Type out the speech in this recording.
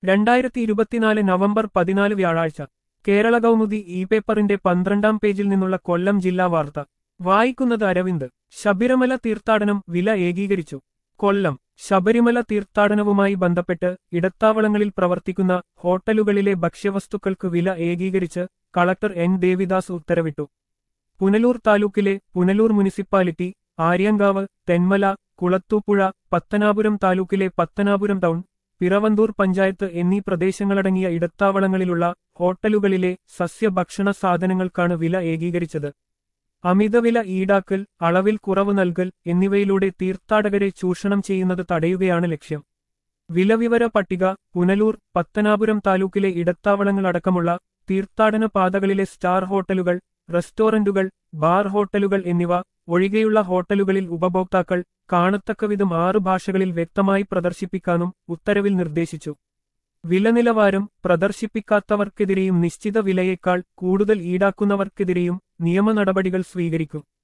രണ്ടായിരത്തി ഇരുപത്തിനാല് നവംബർ പതിനാല് വ്യാഴാഴ്ച കേരള കൗമുദി ഇ പേപ്പറിന്റെ പന്ത്രണ്ടാം പേജിൽ നിന്നുള്ള കൊല്ലം ജില്ലാ വാർത്ത വായിക്കുന്നത് അരവിന്ദ് ശബരിമല തീർത്ഥാടനം വില ഏകീകരിച്ചു കൊല്ലം ശബരിമല തീർത്ഥാടനവുമായി ബന്ധപ്പെട്ട് ഇടത്താവളങ്ങളിൽ പ്രവർത്തിക്കുന്ന ഹോട്ടലുകളിലെ ഭക്ഷ്യവസ്തുക്കൾക്ക് വില ഏകീകരിച്ച് കളക്ടർ എൻ ദേവിദാസ് ഉത്തരവിട്ടു പുനലൂർ താലൂക്കിലെ പുനലൂർ മുനിസിപ്പാലിറ്റി ആര്യങ്കാവ് തെന്മല കുളത്തൂപ്പുഴ പത്തനാപുരം താലൂക്കിലെ പത്തനാപുരം ടൗൺ പിറവന്തൂർ പഞ്ചായത്ത് എന്നീ പ്രദേശങ്ങളടങ്ങിയ ഇടത്താവളങ്ങളിലുള്ള ഹോട്ടലുകളിലെ സസ്യഭക്ഷണ സാധനങ്ങൾക്കാണ് വില ഏകീകരിച്ചത് അമിതവില ഈടാക്കൽ അളവിൽ കുറവ് നൽകൽ എന്നിവയിലൂടെ തീർത്ഥാടകരെ ചൂഷണം ചെയ്യുന്നത് തടയുകയാണ് ലക്ഷ്യം വിലവിവര പട്ടിക പുനലൂർ പത്തനാപുരം താലൂക്കിലെ ഇടത്താവളങ്ങളടക്കമുള്ള തീർത്ഥാടന പാതകളിലെ സ്റ്റാർ ഹോട്ടലുകൾ റെസ്റ്റോറന്റുകൾ ബാർ ഹോട്ടലുകൾ എന്നിവ ഒഴികെയുള്ള ഹോട്ടലുകളിൽ ഉപഭോക്താക്കൾ കാണത്തക്കവിധം ആറ് ഭാഷകളിൽ വ്യക്തമായി പ്രദർശിപ്പിക്കാനും ഉത്തരവിൽ നിർദ്ദേശിച്ചു വിലനിലവാരം പ്രദർശിപ്പിക്കാത്തവർക്കെതിരെയും നിശ്ചിത വിലയേക്കാൾ കൂടുതൽ ഈടാക്കുന്നവർക്കെതിരെയും നിയമ നടപടികൾ സ്വീകരിക്കും